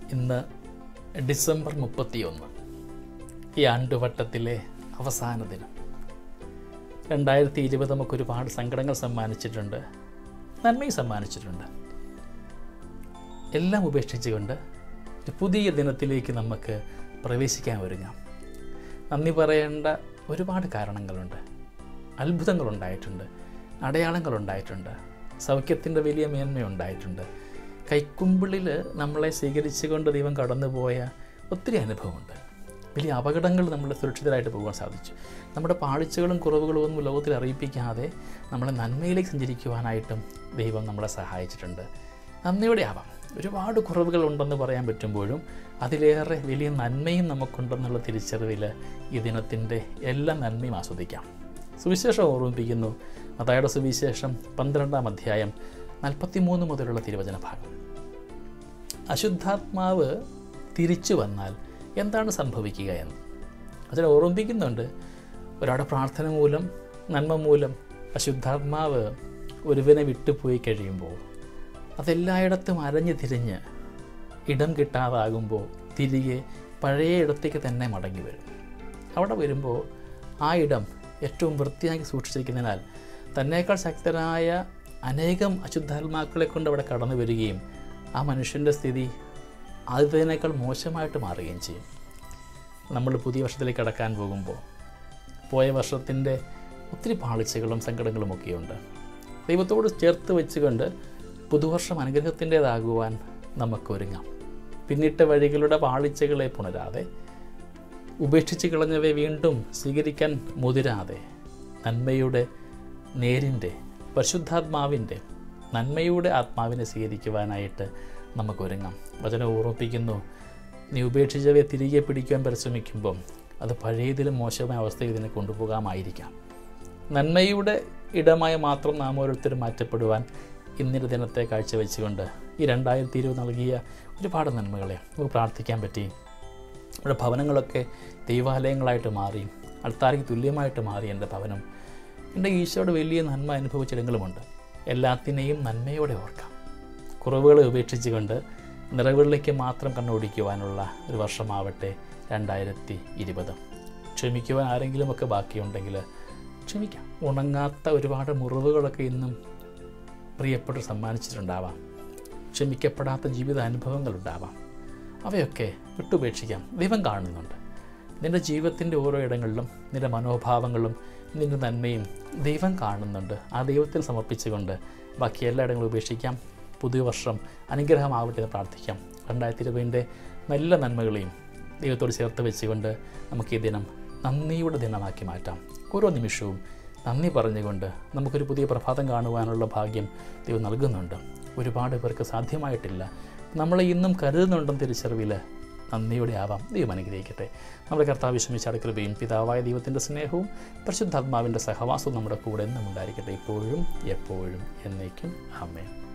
ഇന്ന് ഡിസംബർ മുപ്പത്തിയൊന്ന് ഈ ആണ്ടുവട്ടത്തിലെ അവസാന ദിനം രണ്ടായിരത്തി ഇരുപത് നമുക്ക് ഒരുപാട് സങ്കടങ്ങൾ സമ്മാനിച്ചിട്ടുണ്ട് നന്മയും സമ്മാനിച്ചിട്ടുണ്ട് എല്ലാം ഉപേക്ഷിച്ചുകൊണ്ട് ഒരു പുതിയ ദിനത്തിലേക്ക് നമുക്ക് പ്രവേശിക്കാൻ ഒരുങ്ങാം നന്ദി പറയേണ്ട ഒരുപാട് കാരണങ്ങളുണ്ട് അത്ഭുതങ്ങളുണ്ടായിട്ടുണ്ട് അടയാളങ്ങളുണ്ടായിട്ടുണ്ട് സൗഖ്യത്തിൻ്റെ വലിയ മേന്മയുണ്ടായിട്ടുണ്ട് കൈക്കുമ്പിളിൽ നമ്മളെ സ്വീകരിച്ചുകൊണ്ട് ദൈവം കടന്നുപോയ ഒത്തിരി അനുഭവമുണ്ട് വലിയ അപകടങ്ങൾ നമ്മൾ സുരക്ഷിതരായിട്ട് പോകാൻ സാധിച്ചു നമ്മുടെ പാളിച്ചകളും കുറവുകളും ഒന്നും ലോകത്തിൽ അറിയിപ്പിക്കാതെ നമ്മളെ നന്മയിലേക്ക് സഞ്ചരിക്കുവാനായിട്ടും ദൈവം നമ്മളെ സഹായിച്ചിട്ടുണ്ട് നന്ദിയോടെ ആവാം ഒരുപാട് കുറവുകൾ ഉണ്ടെന്ന് പറയാൻ പറ്റുമ്പോഴും അതിലേറെ വലിയ നന്മയും നമുക്കുണ്ടെന്നുള്ള തിരിച്ചറിവിൽ ഈ ദിനത്തിൻ്റെ എല്ലാ നന്മയും ആസ്വദിക്കാം സുവിശേഷം ഓർമ്മിപ്പിക്കുന്നു മതായുടെ സുവിശേഷം പന്ത്രണ്ടാം അധ്യായം നാൽപ്പത്തിമൂന്ന് മുതലുള്ള തിരുവചന ഭാഗം അശുദ്ധാത്മാവ് തിരിച്ചു വന്നാൽ എന്താണ് സംഭവിക്കുക എന്ന് അതിൽ ഓർമ്മിപ്പിക്കുന്നുണ്ട് ഒരാളുടെ പ്രാർത്ഥന മൂലം നന്മ മൂലം അശുദ്ധാത്മാവ് ഒരുവനെ വിട്ടുപോയി കഴിയുമ്പോൾ അതെല്ലായിടത്തും അരഞ്ഞു തിരിഞ്ഞ് ഇടം കിട്ടാതാകുമ്പോൾ തിരികെ പഴയ ഇടത്തേക്ക് തന്നെ മടങ്ങി വരും അവിടെ വരുമ്പോൾ ആ ഇടം ഏറ്റവും വൃത്തിയാക്കി സൂക്ഷിച്ചിരിക്കുന്നതിനാൽ തന്നേക്കാൾ ശക്തരായ അനേകം അശുദ്ധാത്മാക്കളെ കൊണ്ട് അവിടെ കടന്നു വരികയും ആ മനുഷ്യൻ്റെ സ്ഥിതി ആദ്യത്തേനേക്കാൾ മോശമായിട്ട് മാറുകയും ചെയ്യും നമ്മൾ പുതിയ വർഷത്തിലേക്ക് കടക്കാൻ പോകുമ്പോൾ പോയ വർഷത്തിൻ്റെ ഒത്തിരി പാളിച്ചകളും സങ്കടങ്ങളും ഒക്കെയുണ്ട് ദൈവത്തോട് ചേർത്ത് വെച്ചുകൊണ്ട് പുതുവർഷം അനുഗ്രഹത്തിൻ്റേതാകുവാൻ നമുക്കൊരുങ്ങാം പിന്നിട്ട വഴികളുടെ പാളിച്ചകളെ പുണരാതെ ഉപേക്ഷിച്ച് കളഞ്ഞവയെ വീണ്ടും സ്വീകരിക്കാൻ മുതിരാതെ നന്മയുടെ നേരിൻ്റെ പരിശുദ്ധാത്മാവിൻ്റെ നന്മയുടെ ആത്മാവിനെ സ്വീകരിക്കുവാനായിട്ട് നമുക്കൊരുങ്ങാം വചനം ഓർമ്മിപ്പിക്കുന്നു നീ ഉപേക്ഷിച്ചവയെ തിരികെ പിടിക്കുവാൻ പരിശ്രമിക്കുമ്പം അത് പഴയതിലും മോശമായ അവസ്ഥയിൽ ഇതിനെ കൊണ്ടുപോകാമായിരിക്കാം നന്മയുടെ ഇടമായി മാത്രം നാം ഓരോരുത്തരും മാറ്റപ്പെടുവാൻ ഇന്നൊരു ദിനത്തെ കാഴ്ചവെച്ചുകൊണ്ട് ഈ രണ്ടായിരത്തി ഇരുപത് നൽകിയ ഒരുപാട് നന്മകളെ നമുക്ക് പ്രാർത്ഥിക്കാൻ പറ്റി നമ്മുടെ ഭവനങ്ങളൊക്കെ ദൈവാലയങ്ങളായിട്ട് മാറി അൾത്താരയ്ക്ക് തുല്യമായിട്ട് മാറി എൻ്റെ ഭവനം എൻ്റെ ഈശോയുടെ വലിയ നന്മ അനുഭവിച്ചിടങ്ങളുമുണ്ട് എല്ലാത്തിനെയും നന്മയോടെ ഓർക്കാം കുറവുകളെ ഉപേക്ഷിച്ചുകൊണ്ട് നിറവുകളിലേക്ക് മാത്രം കണ്ണോടിക്കുവാനുള്ള ഒരു വർഷമാവട്ടെ രണ്ടായിരത്തി ഇരുപത് ക്ഷമിക്കുവാൻ ആരെങ്കിലുമൊക്കെ ബാക്കിയുണ്ടെങ്കിൽ ക്ഷമിക്കാം ഉണങ്ങാത്ത ഒരുപാട് മുറിവുകളൊക്കെ ഇന്നും പ്രിയപ്പെട്ടവർ സമ്മാനിച്ചിട്ടുണ്ടാവാം ക്ഷമിക്കപ്പെടാത്ത ജീവിത അനുഭവങ്ങളുണ്ടാവാം അവയൊക്കെ വിട്ടുപേക്ഷിക്കാം ദൈവം കാണുന്നുണ്ട് നിൻ്റെ ജീവിതത്തിൻ്റെ ഓരോ ഇടങ്ങളിലും നിൻ്റെ മനോഭാവങ്ങളും നിൻ്റെ നന്മയും ദൈവം കാണുന്നുണ്ട് ആ ദൈവത്തിൽ സമർപ്പിച്ചുകൊണ്ട് ബാക്കി എല്ലാ ഇടങ്ങളും ഉപേക്ഷിക്കാം പുതിയ വർഷം അനുഗ്രഹമാവട്ടെ എന്ന് പ്രാർത്ഥിക്കാം രണ്ടായിരത്തി ഇരുപതിൻ്റെ നല്ല നന്മകളെയും ദൈവത്തോട് ചേർത്ത് വെച്ചുകൊണ്ട് നമുക്ക് ഈ ദിനം നന്ദിയുടെ ദിനമാക്കി മാറ്റാം ഓരോ നിമിഷവും നന്ദി പറഞ്ഞുകൊണ്ട് നമുക്കൊരു പുതിയ പ്രഭാതം കാണുവാനുള്ള ഭാഗ്യം ദൈവം നൽകുന്നുണ്ട് ഒരുപാട് പേർക്ക് സാധ്യമായിട്ടില്ല നമ്മളെ ഇന്നും കരുതുന്നുണ്ടെന്ന് തിരിച്ചറിവിൽ നന്ദിയോടെ ആവാം ദൈവം അനുഗ്രഹിക്കട്ടെ നമ്മുടെ കർത്താവ് വിഷമിച്ച കൃപയും പിതാവായ ദൈവത്തിൻ്റെ സ്നേഹവും പരിശുദ്ധാത്മാവിൻ്റെ സഹവാസവും നമ്മുടെ കൂടെ എന്നും ഉണ്ടായിരിക്കട്ടെ ഇപ്പോഴും എപ്പോഴും എന്നേക്കും ആമേൻ